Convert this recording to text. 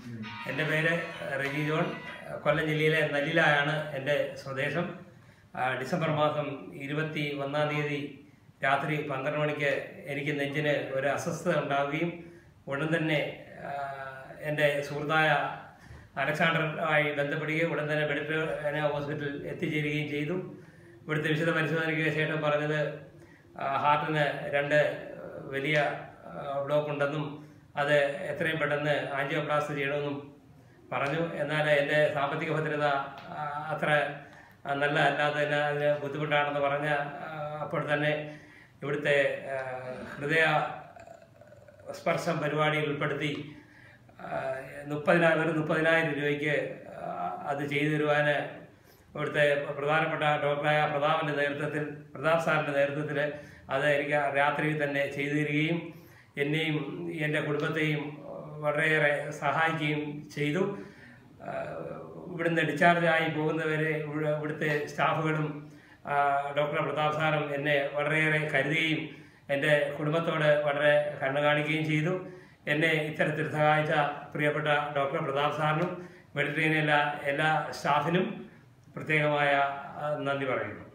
എൻ്റെ പേര് റെജി ജോൺ കൊല്ലം ജില്ലയിലെ നല്ലിലായാണ് എൻ്റെ സ്വദേശം ആ, ഡിസംബർ മാസം ഇരുപത്തി ഒന്നാം തീയതി രാത്രി പന്ത്രണ്ട് മണിക്ക് എനിക്ക് നെഞ്ചിന് ഒരു അസ്വസ്ഥത ഉണ്ടാവുകയും ഉടൻ തന്നെ ആ, എൻ്റെ സുഹൃത്തായ അലക്സാണ്ടറുമായി ബന്ധപ്പെടുകയും ഉടൻ തന്നെ മെഡിക്കൽ ഹോസ്പിറ്റലിൽ എത്തിച്ചേരുകയും ചെയ്തു ഇവിടുത്തെ വിശദ പരിശോധനയ്ക്ക് ശേഷം പറഞ്ഞത് ആ, ഹാർട്ടിന് രണ്ട് വലിയ ആ, ബ്ലോക്ക് ഉണ്ടെന്നും അത് എത്രയും പെട്ടെന്ന് ആൻജിയോപ്ലാസ്റ്റ് ചെയ്യണമെന്നും പറഞ്ഞു എന്നാൽ എൻ്റെ സാമ്പത്തിക ഭദ്രത ആ, അത്ര ആ, നല്ല അല്ലാത്തതിന് അതിന് ബുദ്ധിമുട്ടാണെന്ന് പറഞ്ഞ ആ, അപ്പോൾ തന്നെ ഇവിടുത്തെ ആ, ഹൃദയ സ്പർശം പരിപാടിയിൽ ഉൾപ്പെടുത്തി മുപ്പതിനായിരം ഒരു മുപ്പതിനായിരം രൂപയ്ക്ക് ആ, അത് ചെയ്തു തരുവാൻ ഇവിടുത്തെ പ്രധാനപ്പെട്ട ഡോക്ടറായ പ്രതാപൻ്റെ നേതൃത്വത്തിൽ പ്രതാപ് സാറിൻ്റെ നേതൃത്വത്തിൽ അത് എനിക്ക് രാത്രിയിൽ തന്നെ ചെയ്തു തരികയും എന്നെയും എൻ്റെ കുടുംബത്തെയും വളരെയേറെ സഹായിക്കുകയും ചെയ്തു ആ, ഇവിടുന്ന് ഡിസ്ചാർജായി പോകുന്നവരെ ഇവിടെ- ഇവിടുത്തെ സ്റ്റാഫുകളും ആ, ഡോക്ടർ പ്രതാപ് സാറും എന്നെ വളരെയേറെ കരുതുകയും എൻ്റെ കുടുംബത്തോട് വളരെ കണ്ണു കാണിക്കുകയും ചെയ്തു എന്നെ ഇത്തരത്തിൽ സഹായിച്ച പ്രിയപ്പെട്ട ഡോക്ടർ പ്രതാപ് സാറിനും മെഡിറ്ററേനിയൻ എല്ലാ എല്ലാ സ്റ്റാഫിനും പ്രത്യേകമായ ആ, നന്ദി പറയുന്നു